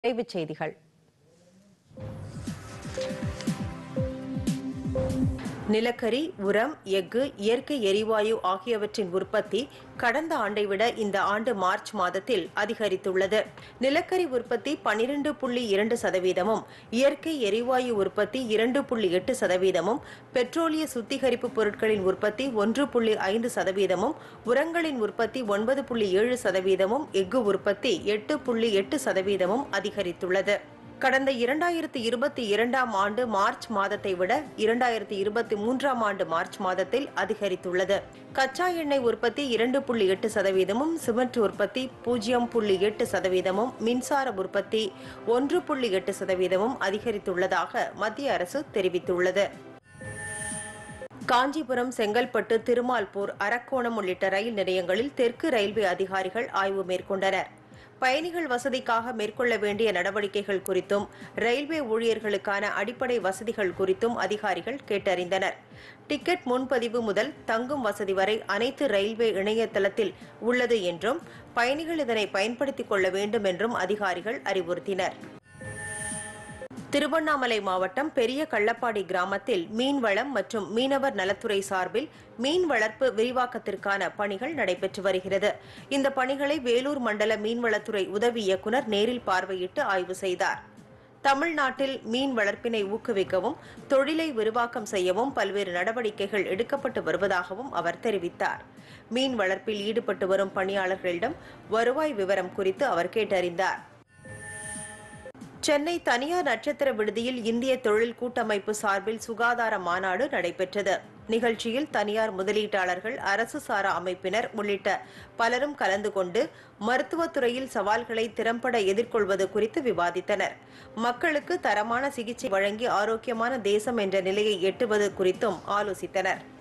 விரைவுச் செய்திகள் நிலக்கரி உரம் எஃகு இயற்கை எரிவாயு ஆகியவற்றின் உற்பத்தி கடந்த ஆண்டை விட இந்த ஆண்டு மார்ச் மாதத்தில் அதிகரித்துள்ளது நிலக்கரி உற்பத்தி பனிரெண்டு புள்ளி இரண்டு சதவீதமும் இயற்கை எரிவாயு உற்பத்தி இரண்டு புள்ளி எட்டு சதவீதமும் பெட்ரோலிய சுத்திகரிப்பு பொருட்களின் உற்பத்தி ஒன்று புள்ளி ஐந்து சதவீதமும் உரங்களின் உற்பத்தி ஒன்பது புள்ளி ஏழு சதவீதமும் எஃகு உற்பத்தி எட்டு புள்ளி எட்டு சதவீதமும் அதிகரித்துள்ளது கடந்த இரண்டாயிரத்தி இருபத்தி இரண்டாம் ஆண்டு மார்ச் மாதத்தை விட இரண்டாயிரத்தி இருபத்தி மூன்றாம் ஆண்டு மார்ச் மாதத்தில் அதிகரித்துள்ளது கச்சா எண்ணெய் உற்பத்தி இரண்டு புள்ளி எட்டு சதவீதமும் சிமெண்ட் உற்பத்தி பூஜ்ஜியம் புள்ளி எட்டு சதவீதமும் மின்சார உற்பத்தி ஒன்று புள்ளி எட்டு சதவீதமும் அதிகரித்துள்ளதாக மத்திய அரசு தெரிவித்துள்ளது காஞ்சிபுரம் செங்கல்பட்டு திருமால்பூர் அரக்கோணம் உள்ளிட்ட ரயில் நிலையங்களில் தெற்கு ரயில்வே அதிகாரிகள் ஆய்வு மேற்கொண்டனர் பயணிகள் வசதிக்காக மேற்கொள்ள வேண்டிய நடவடிக்கைகள் குறித்தும் ரயில்வே ஊழியர்களுக்கான அடிப்படை வசதிகள் குறித்தும் அதிகாரிகள் கேட்டறிந்தனர் டிக்கெட் முன்பதிவு முதல் தங்கும் வசதி வரை அனைத்து ரயில்வே இணையதளத்தில் உள்ளது என்றும் பயணிகள் இதனை பயன்படுத்திக் கொள்ள வேண்டும் என்றும் அதிகாரிகள் அறிவுறுத்தினர் திருவண்ணாமலை மாவட்டம் பெரிய கள்ளப்பாடி கிராமத்தில் மீன்வளம் மற்றும் மீனவர் நலத்துறை சார்பில் மீன் வளர்ப்பு விரிவாக்கத்திற்கான பணிகள் நடைபெற்று வருகிறது இந்த பணிகளை வேலூர் மண்டல மீன்வளத்துறை உதவி இயக்குநர் நேரில் பார்வையிட்டு ஆய்வு செய்தார் தமிழ்நாட்டில் மீன் வளர்ப்பினை ஊக்குவிக்கவும் தொழிலை விரிவாக்கம் செய்யவும் பல்வேறு நடவடிக்கைகள் எடுக்கப்பட்டு வருவதாகவும் அவர் தெரிவித்தார் மீன் வளர்ப்பில் ஈடுபட்டு வரும் பணியாளர்களிடம் வருவாய் விவரம் குறித்து அவர் கேட்டறிந்தார் சென்னை தனியார் நட்சத்திர விடுதியில் இந்திய தொழில் கூட்டமைப்பு சார்பில் சுகாதார மாநாடு நடைபெற்றது நிகழ்ச்சியில் தனியார் முதலீட்டாளர்கள் அரசு சாரா அமைப்பினர் உள்ளிட்ட பலரும் கலந்து கொண்டு மருத்துவத்துறையில் சவால்களை திறம்பட எதிர்கொள்வது குறித்து விவாதித்தனர் மக்களுக்கு தரமான சிகிச்சை வழங்கி ஆரோக்கியமான தேசம் என்ற நிலையை எட்டுவது குறித்தும் ஆலோசித்தனர்